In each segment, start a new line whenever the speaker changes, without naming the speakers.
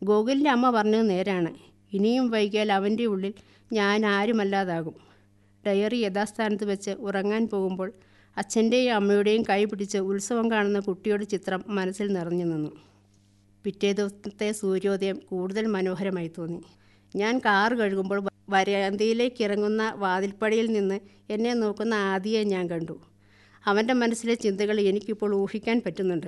ഗോകുലിൻ്റെ അമ്മ പറഞ്ഞത് നേരാണ് ഇനിയും വൈകിയാൽ അവൻ്റെ ഉള്ളിൽ ഞാൻ ആരുമല്ലാതാകും ഡയറി യഥാസ്ഥാനത്ത് വെച്ച് ഉറങ്ങാൻ പോകുമ്പോൾ അച്ഛൻ്റെയും അമ്മയുടെയും കൈ പിടിച്ച് ഉത്സവം കാണുന്ന കുട്ടിയുടെ ചിത്രം മനസ്സിൽ നിറഞ്ഞു നിന്നു പിറ്റേ ദിവസത്തെ സൂര്യോദയം കൂടുതൽ മനോഹരമായി തോന്നി ഞാൻ കാർ കഴുകുമ്പോൾ വരാന്തയിലേക്ക് ഇറങ്ങുന്ന വാതിൽപ്പടിയിൽ നിന്ന് എന്നെ നോക്കുന്ന ആദിയെ ഞാൻ കണ്ടു അവൻ്റെ മനസ്സിലെ ചിന്തകൾ എനിക്കിപ്പോൾ ഊഹിക്കാൻ പറ്റുന്നുണ്ട്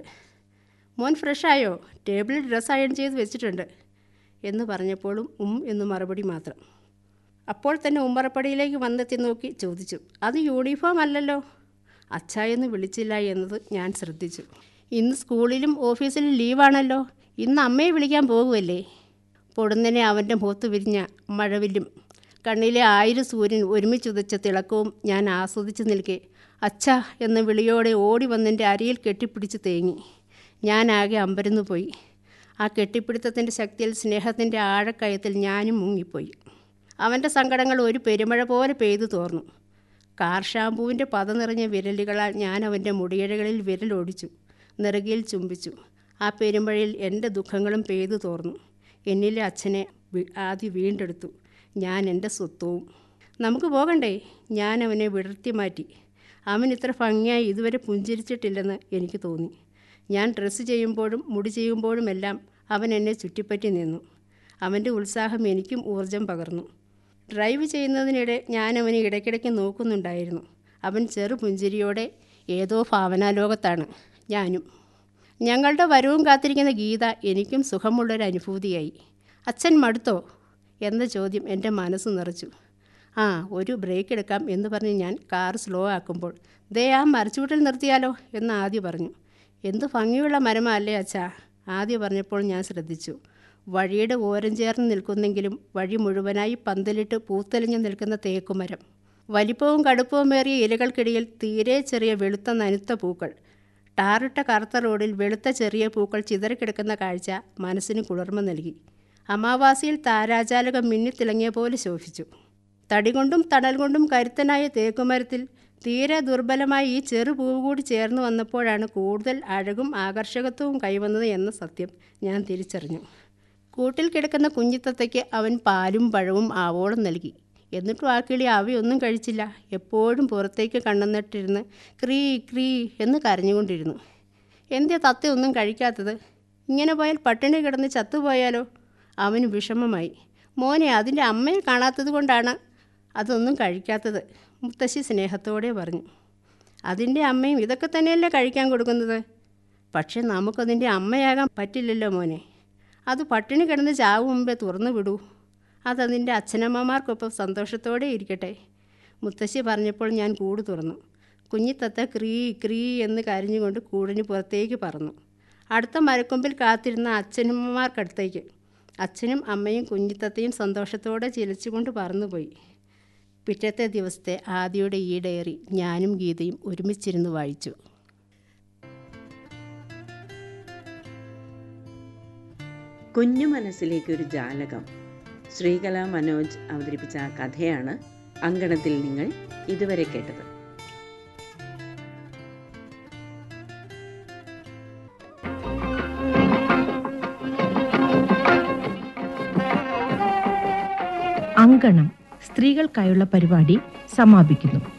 മോൻ ഫ്രഷായോ ടേബിളിൽ ഡ്രസ്സ് അയൺ ചെയ്ത് വെച്ചിട്ടുണ്ട് എന്ന് പറഞ്ഞപ്പോഴും ഉം എന്ന് മറുപടി മാത്രം അപ്പോൾ തന്നെ ഉമ്മറപ്പടിയിലേക്ക് വന്നെത്തി നോക്കി ചോദിച്ചു അത് യൂണിഫോം അല്ലല്ലോ അച്ഛ എന്ന് വിളിച്ചില്ല എന്നത് ഞാൻ ശ്രദ്ധിച്ചു ഇന്ന് സ്കൂളിലും ഓഫീസിലും ലീവാണല്ലോ ഇന്ന് അമ്മയെ വിളിക്കാൻ പോകുമല്ലേ പൊടുന്നനെ അവൻ്റെ മുഖത്ത് വിരിഞ്ഞ മഴവില്ലും കണ്ണിലെ ആയിരം സൂര്യൻ ഒരുമിച്ചുതച്ച തിളക്കവും ഞാൻ ആസ്വദിച്ചു നിൽക്കെ അച്ഛ എന്ന വിളിയോടെ ഓടി വന്നെൻ്റെ അരിയിൽ കെട്ടിപ്പിടിച്ച് തേങ്ങി ഞാൻ ആകെ അമ്പരന്നു പോയി ആ കെട്ടിപ്പിടുത്തത്തിൻ്റെ ശക്തിയിൽ സ്നേഹത്തിൻ്റെ ആഴക്കയത്തിൽ ഞാനും മുങ്ങിപ്പോയി അവൻ്റെ സങ്കടങ്ങൾ ഒരു പെരുമഴ പോലെ പെയ്തു തോർന്നു കാർ ഷാമ്പൂവിൻ്റെ പത നിറഞ്ഞ വിരലുകളാൽ ഞാൻ അവൻ്റെ മുടിയിഴകളിൽ വിരലൊടിച്ചു നെറുകയിൽ ചുംബിച്ചു ആ പെരുമഴയിൽ എൻ്റെ ദുഃഖങ്ങളും പെയ്തു തോർന്നു എന്നിലെ അച്ഛനെ വി- ആദ്യ വീണ്ടെടുത്തു ഞാൻ എൻ്റെ സ്വത്വവും നമുക്ക് പോകണ്ടേ ഞാൻ അവനെ വിടർത്തി മാറ്റി അവൻ ഇത്ര ഭംഗിയായി ഇതുവരെ പുഞ്ചിരിച്ചിട്ടില്ലെന്ന് എനിക്ക് തോന്നി ഞാൻ ഡ്രസ്സ് ചെയ്യുമ്പോഴും മുടി ചെയ്യുമ്പോഴുമെല്ലാം അവൻ എന്നെ ചുറ്റിപ്പറ്റി നിന്നു അവൻ്റെ ഉത്സാഹം എനിക്കും ഊർജം പകർന്നു ഡ്രൈവ് ചെയ്യുന്നതിനിടെ ഞാൻ അവനെ ഇടയ്ക്കിടയ്ക്ക് നോക്കുന്നുണ്ടായിരുന്നു അവൻ ചെറു പുഞ്ചിരിയോടെ ഏതോ ഭാവനാലോകത്താണ് ഞാനും ഞങ്ങളുടെ വരവും കാത്തിരിക്കുന്ന ഗീത എനിക്കും സുഖമുള്ളൊരു അനുഭൂതിയായി അച്ഛൻ മടുത്തോ എന്ന ചോദ്യം എൻ്റെ മനസ്സ് നിറച്ചു ആ ഒരു ബ്രേക്ക് എടുക്കാം എന്ന് പറഞ്ഞ് ഞാൻ കാർ സ്ലോ ആക്കുമ്പോൾ ദേ ആ മരച്ചുവട്ടിൽ നിർത്തിയാലോ എന്ന് ആദ്യ പറഞ്ഞു എന്ത് ഭംഗിയുള്ള മരമല്ലേ അച്ഛാ ആദ്യ പറഞ്ഞപ്പോൾ ഞാൻ ശ്രദ്ധിച്ചു വഴിയുടെ ഓരം ചേർന്ന് നിൽക്കുന്നെങ്കിലും വഴി മുഴുവനായി പന്തലിട്ട് പൂത്തെളിഞ്ഞു നിൽക്കുന്ന തേക്കുമരം വലിപ്പവും കടുപ്പവുമേറിയ ഇലകൾക്കിടയിൽ തീരെ ചെറിയ വെളുത്ത നനുത്ത പൂക്കൾ ടാറിട്ട കറുത്ത റോഡിൽ വെളുത്ത ചെറിയ പൂക്കൾ ചിതറിക്കിടക്കുന്ന കാഴ്ച മനസ്സിന് കുളിർമ നൽകി അമാവാസിയിൽ താരാജാലകം മിന്നിത്തിളങ്ങിയ പോലെ ശോഭിച്ചു തടി കൊണ്ടും തണൽ കൊണ്ടും കരുത്തനായ തേക്കുമരത്തിൽ തീരെ ദുർബലമായി ഈ ചെറു പൂവ് കൂടി ചേർന്ന് വന്നപ്പോഴാണ് കൂടുതൽ അഴകും ആകർഷകത്വവും കൈവന്നത് എന്ന സത്യം ഞാൻ തിരിച്ചറിഞ്ഞു കൂട്ടിൽ കിടക്കുന്ന കുഞ്ഞിത്തത്തയ്ക്ക് അവൻ പാലും പഴവും ആവോളം നൽകി എന്നിട്ടും ആ കിളി അവയൊന്നും കഴിച്ചില്ല എപ്പോഴും പുറത്തേക്ക് കണ്ണുനട്ടിരുന്ന് ക്രീ ക്രീ എന്ന് കരഞ്ഞുകൊണ്ടിരുന്നു എന്തേ തത്തയൊന്നും കഴിക്കാത്തത് ഇങ്ങനെ പോയാൽ പട്ടിണി കിടന്ന് ചത്തുപോയാലോ അവന് വിഷമമായി മോനെ അതിൻ്റെ അമ്മയെ കാണാത്തത് കൊണ്ടാണ് അതൊന്നും കഴിക്കാത്തത് മുത്തശ്ശി സ്നേഹത്തോടെ പറഞ്ഞു അതിൻ്റെ അമ്മയും ഇതൊക്കെ തന്നെയല്ലേ കഴിക്കാൻ കൊടുക്കുന്നത് പക്ഷെ നമുക്കതിൻ്റെ അമ്മയാകാൻ പറ്റില്ലല്ലോ മോനെ അത് പട്ടിണി കിടന്ന് ചാവും മുമ്പേ തുറന്നു വിടൂ അതതിൻ്റെ അച്ഛനമ്മമാർക്കൊപ്പം സന്തോഷത്തോടെ ഇരിക്കട്ടെ മുത്തശ്ശി പറഞ്ഞപ്പോൾ ഞാൻ കൂട് തുറന്നു കുഞ്ഞിത്തത്ത ക്രീ ക്രീ എന്ന് കരഞ്ഞുകൊണ്ട് കൂടിന് പുറത്തേക്ക് പറന്നു അടുത്ത മരക്കൊമ്പിൽ കാത്തിരുന്ന അച്ഛനമ്മമാർക്കടുത്തേക്ക് അച്ഛനും അമ്മയും കുഞ്ഞിത്തത്തയും സന്തോഷത്തോടെ ചിലച്ചുകൊണ്ട് പറന്നുപോയി പിറ്റത്തെ ദിവസത്തെ ആദിയുടെ ഈ ഡയറി ഞാനും ഗീതയും ഒരുമിച്ചിരുന്ന് വായിച്ചു
കുഞ്ഞു മനസ്സിലേക്കൊരു ജാലകം ശ്രീകല മനോജ് അവതരിപ്പിച്ച ആ കഥയാണ് അങ്കണത്തിൽ നിങ്ങൾ ഇതുവരെ കേട്ടത്
അങ്കണം സ്ത്രീകൾക്കായുള്ള പരിപാടി സമാപിക്കുന്നു